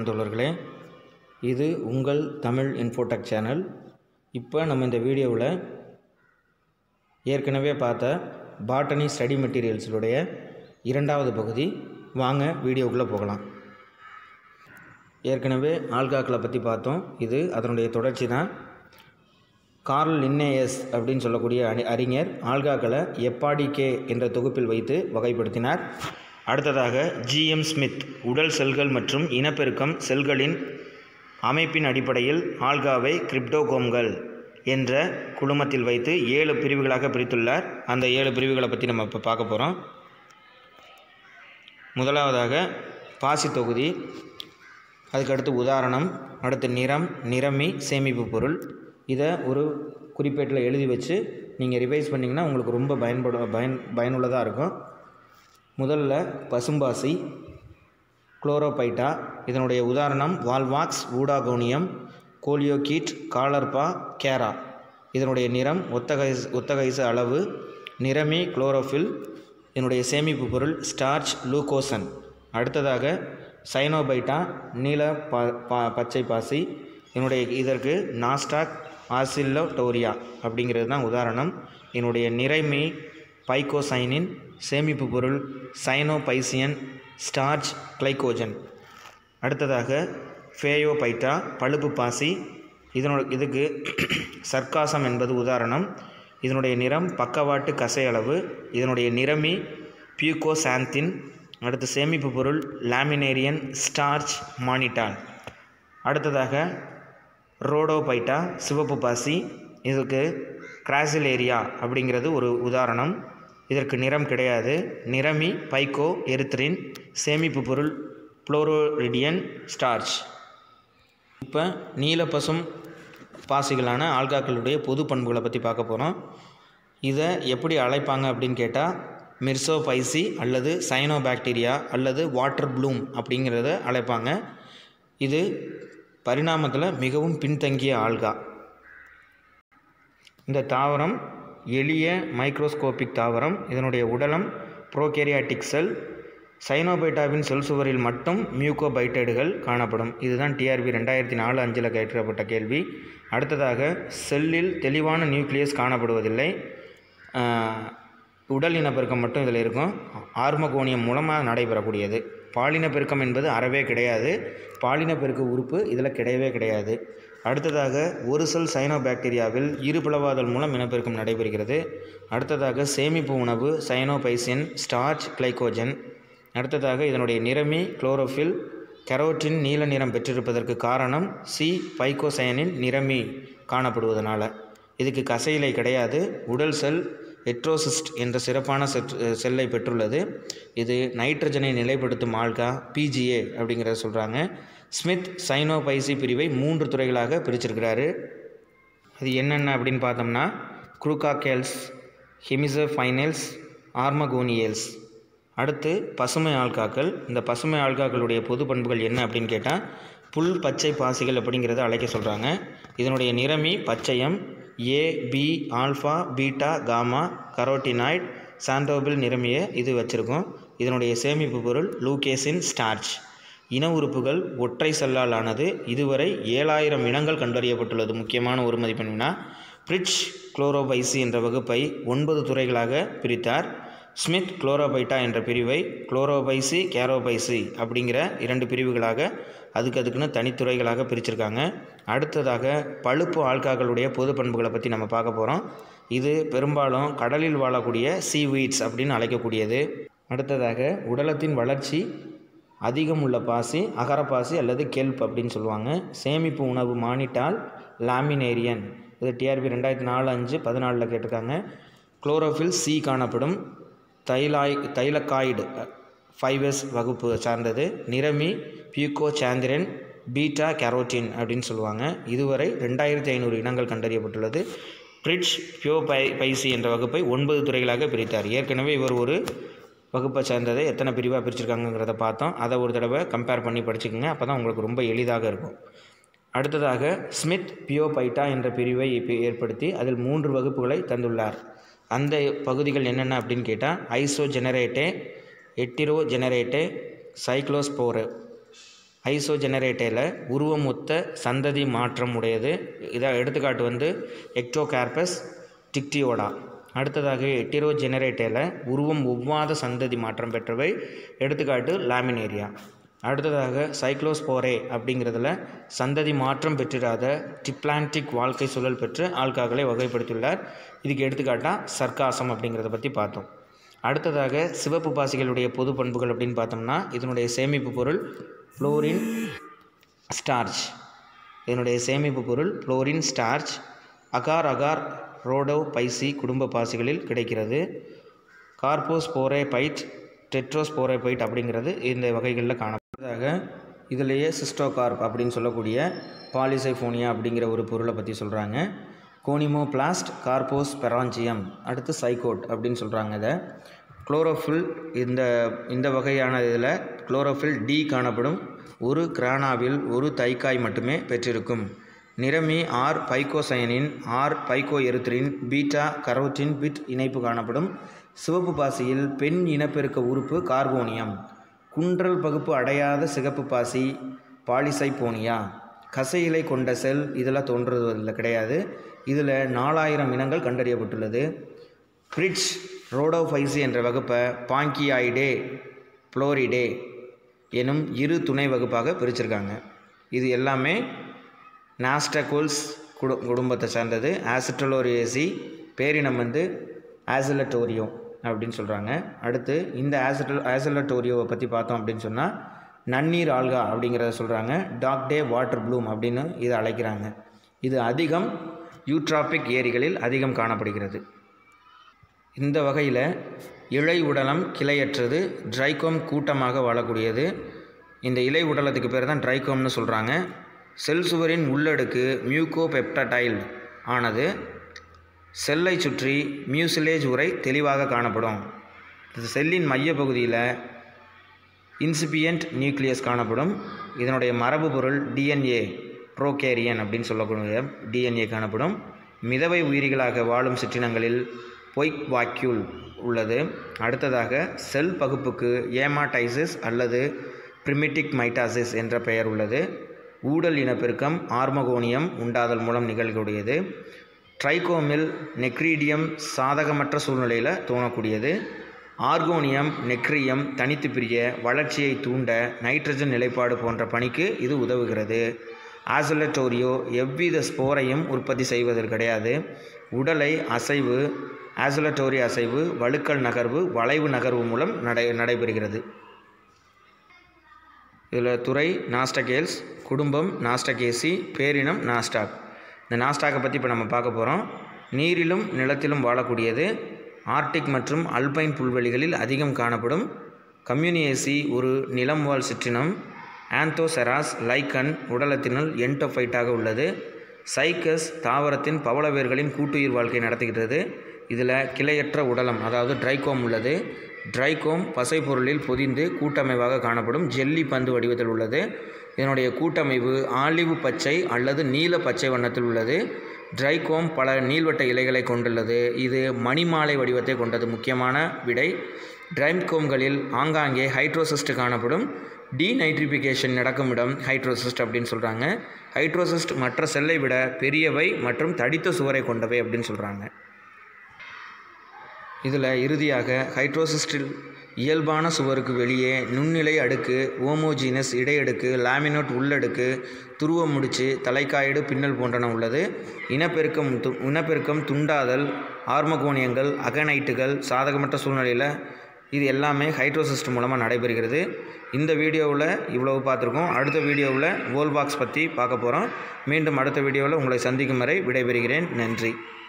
தோழர்களே இது உங்கள் தமிழ் இன்ஃபோடெக் சேனல் இப்போ நம்ம இந்த வீடியோவில் ஏற்கனவே பார்த்த பாட்டனி ஸ்டடி மெட்டீரியல்ஸுடைய இரண்டாவது பகுதி வாங்க வீடியோக்குள்ளே போகலாம் ஏற்கனவே ஆல்காக்களை பற்றி பார்த்தோம் இது அதனுடைய தொடர்ச்சி தான் கார்ல் லின்னேயஸ் அப்படின்னு சொல்லக்கூடிய அணி அறிஞர் ஆல்காக்களை எப்பாடிகே என்ற தொகுப்பில் வைத்து வகைப்படுத்தினார் அடுத்ததாக ஜிஎம் ஸ்மித் உடல் செல்கள் மற்றும் இனப்பெருக்கம் செல்களின் அமைப்பின் அடிப்படையில் ஆல்காவை கிரிப்டோகோம்கள் என்ற குழுமத்தில் வைத்து ஏழு பிரிவுகளாக பிரித்துள்ளார் அந்த ஏழு பிரிவுகளை பற்றி நம்ம இப்போ பார்க்க போகிறோம் முதலாவதாக பாசி தொகுதி அதுக்கடுத்து உதாரணம் அடுத்து நிறம் நிறமி சேமிப்பு பொருள் இதை ஒரு குறிப்பேட்டில் எழுதி வச்சு நீங்கள் ரிவைஸ் பண்ணிங்கன்னா உங்களுக்கு ரொம்ப பயன்படும் பயன் பயனுள்ளதாக இருக்கும் முதல்ல பசும்பாசி குளோரோபைட்டா இதனுடைய உதாரணம் வால்வாக்ஸ் ஊடாகோனியம் கோலியோகீட் காலர்பா கேரா இதனுடைய நிறம் ஒத்தகைஸ் ஒத்தகைச அளவு நிறமி குளோரோஃபில் இதனுடைய சேமிப்பு பொருள் ஸ்டார்ச் லூகோசன் அடுத்ததாக சைனோபைட்டா நீல பா பா பச்சை பாசி இதனுடைய இதற்கு நாஸ்டாக் ஆசில்லோட்டோரியா அப்படிங்கிறது தான் உதாரணம் இதனுடைய நிறைமி பைகோசைனின் சேமிப்பு பொருள் சைனோபைசியன் ஸ்டார்ச் கிளைகோஜன் அடுத்ததாக ஃபேயோபைட்டா பழுப்பு பாசி இதனோட இதுக்கு சர்க்காசம் என்பது உதாரணம் இதனுடைய நிறம் பக்கவாட்டு கசை அளவு இதனுடைய நிறமி பியூகோசாந்தின் அடுத்து சேமிப்பு பொருள் லாமினேரியன் ஸ்டார்ச் மானிட்டால் அடுத்ததாக ரோடோபைட்டா சிவப்பு பாசி இதுக்கு கிராசிலேரியா அப்படிங்கிறது ஒரு உதாரணம் இதற்கு நிறம் கிடையாது நிறமி பைக்கோ எரித்ரின் சேமிப்பு பொருள் புளோரோரிடியன் ஸ்டார்ச் இப்போ நீலப்பசும் பாசிகளான ஆல்காக்களுடைய பொது பண்புகளை பற்றி பார்க்க போகிறோம் இதை எப்படி அழைப்பாங்க அப்படின்னு கேட்டால் மிர்சோபைசி அல்லது சைனோபாக்டீரியா அல்லது வாட்டர் ப்ளூம் அப்படிங்கிறத அழைப்பாங்க இது பரிணாமத்தில் மிகவும் பின்தங்கிய ஆல்கா இந்த தாவரம் எளிய மைக்ரோஸ்கோபிக் தாவரம் இதனுடைய உடலம் ப்ரோகேரியாட்டிக் செல் சைனோபைட்டாவின் செல் சுவரில் மட்டும் மியூகோபைட்டைடுகள் காணப்படும் இதுதான் டிஆர்பி ரெண்டாயிரத்தி நாலு அஞ்சில் கேட்கப்பட்ட கேள்வி அடுத்ததாக செல்லில் தெளிவான நியூக்ளியஸ் காணப்படுவதில்லை உடல் இனப்பெருக்கம் மட்டும் இதில் இருக்கும் ஆர்மகோனியம் மூலமாக நடைபெறக்கூடியது பாலினப்பெருக்கம் என்பது அறவே கிடையாது பாலினப்பெருக்க உறுப்பு இதில் கிடையவே கிடையாது அடுத்ததாக ஒரு செல் சைனோபாக்டீரியாவில் இரு பிளவாதல் மூலம் இனப்பெருக்கம் நடைபெறுகிறது அடுத்ததாக சேமிப்பு உணவு சைனோபைசின் ஸ்டார்ச் கிளைகோஜன் அடுத்ததாக இதனுடைய நிறமி குளோரோஃபில் கெரோட்டின் நீல நிறம் பெற்றிருப்பதற்கு காரணம் சி பைகோசயனின் நிறமி காணப்படுவதனால இதுக்கு கசையிலை கிடையாது உடல் செல் எட்ரோசிஸ்ட் என்ற சிறப்பான செல்லை பெற்றுள்ளது இது நைட்ரஜனை நிலைப்படுத்தும் ஆல்கா பிஜிஏ அப்படிங்கிறத சொல்கிறாங்க ஸ்மித் சைனோபைசி பிரிவை மூன்று துறைகளாக பிரிச்சிருக்கிறாரு அது என்னென்ன அப்படின்னு பார்த்தோம்னா குரூகாகேல்ஸ் ஹெமிசோஃபைனல்ஸ் ஆர்மகோனியல்ஸ் அடுத்து பசுமை ஆல்காக்கள் இந்த பசுமை ஆல்காக்களுடைய பொது பண்புகள் என்ன அப்படின்னு கேட்டால் புல் பச்சை பாசிகள் அப்படிங்கிறத அழைக்க சொல்கிறாங்க இதனுடைய நிறமி பச்சையம் A B alpha beta gamma carotenoid xanthophyll நிறமிய இது வச்சுருக்கோம் இதனுடைய சேமிப்பு பொருள் லூகேசின் ஸ்டார்ச் இன உறுப்புகள் ஒற்றை செல்லால் ஆனது இதுவரை ஏழாயிரம் இனங்கள் கண்டறியப்பட்டுள்ளது முக்கியமான ஒரு மதிப்பெண் வினா பிரிட்ஜ் குளோரோபைசி என்ற வகுப்பை ஒன்பது துறைகளாக பிரித்தார் ஸ்மித் குளோரோபைட்டா என்ற பிரிவை குளோரோபைசி கேரோபைசி அப்படிங்கிற இரண்டு பிரிவுகளாக அதுக்கு அதுக்குன்னு தனித்துறைகளாக பிரிச்சிருக்காங்க அடுத்ததாக பழுப்பு ஆல்காக்களுடைய பொது பண்புகளை பற்றி நம்ம பார்க்க போகிறோம் இது பெரும்பாலும் கடலில் வாழக்கூடிய சீவீட்ஸ் அப்படின்னு அழைக்கக்கூடியது அடுத்ததாக உடலத்தின் வளர்ச்சி அதிகம் உள்ள பாசி அகரப்பாசி அல்லது கெல்ப் அப்படின்னு சொல்லுவாங்க சேமிப்பு உணவு மானிட்டால் லாமினேரியன் இது டிஆர்பி ரெண்டாயிரத்தி நாலு அஞ்சு பதினாலில் கேட்டிருக்காங்க குளோரோஃபில் சி காணப்படும் தைலாய் தைலக்காய்டு ஃபைவ் எஸ் வகுப்பு சார்ந்தது நிறமி பியூகோ சாந்திரன் பீட்டா கேரோட்டின் அப்படின்னு சொல்லுவாங்க இதுவரை ரெண்டாயிரத்தி ஐநூறு இனங்கள் கண்டறியப்பட்டுள்ளது பிரிட்ஜ் பியோ பை பைசி என்ற வகுப்பை ஒன்பது துறைகளாக பிரித்தார் ஏற்கனவே இவர் ஒரு வகுப்பை சேர்ந்ததை எத்தனை பிரிவாக பிரிச்சிருக்காங்கிறத பார்த்தோம் அதை ஒரு தடவை கம்பேர் பண்ணி படிச்சுக்கோங்க அப்போ தான் உங்களுக்கு ரொம்ப எளிதாக இருக்கும் அடுத்ததாக ஸ்மித் பியோபைட்டா என்ற பிரிவை ஏற்படுத்தி அதில் மூன்று வகுப்புகளை தந்துள்ளார் அந்த பகுதிகள் என்னென்ன அப்படின்னு கேட்டால் ஐசோ ஜெனரேட்டே எட்டிரோ ஜெனரேட்டே சைக்ளோஸ்போரு ஐசோஜெனரேட்டையில் உருவம் ஒத்த சந்ததி மாற்றம் உடையது இதை எடுத்துக்காட்டு வந்து எக்டோகார்பஸ் டிக்டியோடா அடுத்ததாக எட்டிரோ ஜெனரேட்டையில் உருவம் ஒவ்வாத சந்ததி மாற்றம் பெற்றவை எடுத்துக்காட்டு லாமினேரியா அடுத்ததாக சைக்ளோஸ்போரே அப்படிங்கிறதுல சந்ததி மாற்றம் பெற்றிராத டிப்ளான்டிக் வாழ்க்கை சூழல் பெற்று ஆல்காக்களை வகைப்படுத்தியுள்ளார் இதுக்கு எடுத்துக்காட்டாக சர்க்காசம் அப்படிங்கிறத பற்றி பார்த்தோம் அடுத்ததாக சிவப்பு பாசிகளுடைய பொது பண்புகள் அப்படின்னு பார்த்தோம்னா இதனுடைய சேமிப்பு பொருள் ஃப்ளோரின் ஸ்டார்ச் இதனுடைய சேமிப்பு பொருள் ஃப்ளோரின் starch agar agar Rhodophyceae குடும்ப பாசிகளில் கிடைக்கிறது கார்போஸ்போரேபைட் டெட்ரோஸ்போரேபைட் அப்படிங்கிறது இந்த வகைகளில் காணப்படுறதாக இதிலேயே சிஸ்டோகார்ப் அப்படின்னு சொல்லக்கூடிய பாலிசைஃபோனியா அப்படிங்கிற ஒரு பொருளை பற்றி சொல்கிறாங்க கோனிமோபிளாஸ்ட் கார்போஸ் பெராஞ்சியம் அடுத்து சைகோட் அப்படின்னு சொல்கிறாங்க இதை குளோரோஃபில் இந்த இந்த வகையான இதில் குளோரோஃபில் டி காணப்படும் ஒரு கிரானாவில் ஒரு தைக்காய் மட்டுமே பெற்றிருக்கும் நிறமி R phycocyanin R phycoerythrin beta carotene பிட் இணைப்பு காணப்படும் சிவப்பு பாசியில் பெண் இனப்பெருக்க உறுப்பு கார்போனியம் குன்றல் பகுப்பு அடையாத சிகப்பு பாசி பாலிசைபோனியா கசையிலை கொண்ட செல் இதில் தோன்றுவதில் கிடையாது இதில் நாலாயிரம் இனங்கள் கண்டறியப்பட்டுள்ளது பிரிட்ஜ் ரோடோஃபைசி என்ற வகுப்பை பாங்கியாய்டே புளோரிடே எனும் இரு துணை வகுப்பாக பிரிச்சிருக்காங்க இது எல்லாமே நாஸ்டகோல்ஸ் குடு குடும்பத்தை சார்ந்தது ஆசிட்ரலோரியேசி பேரினம் வந்து ஆசிலட்டோரியோ அப்படின்னு சொல்கிறாங்க அடுத்து இந்த ஆசிட்டல் ஆசிலட்டோரியோவை பற்றி பார்த்தோம் அப்படின்னு சொன்னால் நன்னீர் ஆல்கா அப்படிங்கிறத சொல்கிறாங்க டாக் டே வாட்டர் ப்ளூம் அப்படின்னு இதை அழைக்கிறாங்க இது அதிகம் யூட்ராபிக் ஏரிகளில் அதிகம் காணப்படுகிறது இந்த வகையில் இழை உடலம் கிளையற்றது ட்ரைகோம் கூட்டமாக வாழக்கூடியது இந்த இலை உடலத்துக்கு பேர் தான் ட்ரைகோம்னு சொல்கிறாங்க செல் சுவரின் உள்ளடுக்கு மியூகோ பெப்டடைல் ஆனது செல்லை சுற்றி மியூசிலேஜ் உரை தெளிவாக காணப்படும் இது செல்லின் மையப்பகுதியில் இன்சிபியன்ட் நியூக்ளியஸ் காணப்படும் இதனுடைய மரபு பொருள் டிஎன்ஏ ப்ரோகேரியன் அப்படின்னு சொல்லக்கூடிய டிஎன்ஏ காணப்படும் மிதவை உயிரிகளாக வாழும் சிற்றினங்களில் பொய்க் வாக்யூல் உள்ளது அடுத்ததாக செல் பகுப்புக்கு ஏமாடைசிஸ் அல்லது பிரிமிட்டிக் மைட்டாசிஸ் என்ற பெயர் உள்ளது ஊடல் இனப்பெருக்கம் ஆர்மகோனியம் உண்டாதல் மூலம் நிகழக்கூடியது ட்ரைகோமில் நெக்ரீடியம் சாதகமற்ற சூழ்நிலையில் தோணக்கூடியது ஆர்கோனியம் நெக்ரியம் தனித்து பிரிய வளர்ச்சியை தூண்ட நைட்ரஜன் நிலைப்பாடு போன்ற பணிக்கு இது உதவுகிறது ஆசலட்டோரியோ எவ்வித ஸ்போரையும் உற்பத்தி செய்வதற்கு கிடையாது உடலை அசைவு ஆசலட்டோரி அசைவு வழுக்கல் நகர்வு வளைவு நகர்வு மூலம் நடை நடைபெறுகிறது இதில் துறை நாஸ்டகேல்ஸ் குடும்பம் நாஸ்டகேசி பேரினம் நாஸ்டாக் இந்த நாஸ்டாக்கை பற்றி இப்போ நம்ம பார்க்க போகிறோம் நீரிலும் நிலத்திலும் வாழக்கூடியது ஆர்டிக் மற்றும் அல்பைன் புல்வெளிகளில் அதிகம் காணப்படும் கம்யூனியேசி ஒரு நிலம் வாழ் சிற்றினம் ஆந்தோசெராஸ் லைக்கன் உடலத்தினுள் என்டோஃபைட்டாக உள்ளது சைக்கஸ் தாவரத்தின் பவளவேர்களின் கூட்டுயிர் வாழ்க்கை நடத்துகிறது இதில் கிளையற்ற உடலம் அதாவது ட்ரைகோம் உள்ளது ட்ரைகோம் பசைப்பொருளில் பொதிந்து கூட்டமைவாக காணப்படும் ஜெல்லி பந்து வடிவத்தில் உள்ளது இதனுடைய கூட்டமைவு ஆலிவு பச்சை அல்லது நீல பச்சை வண்ணத்தில் உள்ளது ட்ரைகோம் பல நீள்வட்ட இலைகளை கொண்டுள்ளது இது மணிமாலை வடிவத்தை கொண்டது முக்கியமான விடை ட்ரைம்கோம்களில் ஆங்காங்கே ஹைட்ரோசிஸ்ட் காணப்படும் டீநைட்ரிஃபிகேஷன் நடக்கும் இடம் ஹைட்ரோசிஸ்ட் அப்படின்னு சொல்கிறாங்க ஹைட்ரோசிஸ்ட் மற்ற செல்லை விட பெரியவை மற்றும் தடித்த சுவரை கொண்டவை அப்படின்னு சொல்கிறாங்க இதில் இறுதியாக ஹைட்ரோசிஸ்டில் இயல்பான சுவருக்கு வெளியே நுண்ணிலை அடுக்கு ஓமோஜீனஸ் இடையடுக்கு லாமினோட் உள்ளடுக்கு துருவ முடிச்சு தலைக்காயடு பின்னல் போன்றன உள்ளது இனப்பெருக்கம் து இனப்பெருக்கம் துண்டாதல் ஆர்மகோனியங்கள் அகனைட்டுகள் சாதகமற்ற சூழ்நிலையில் இது எல்லாமே ஹைட்ரோசிஸ்ட் மூலமாக நடைபெறுகிறது இந்த வீடியோவில் இவ்வளவு பார்த்துருக்கோம் அடுத்த வீடியோவில் வோல் பாக்ஸ் பற்றி பார்க்க போகிறோம் மீண்டும் அடுத்த வீடியோவில் உங்களை சந்திக்கும் வரை விடைபெறுகிறேன் நன்றி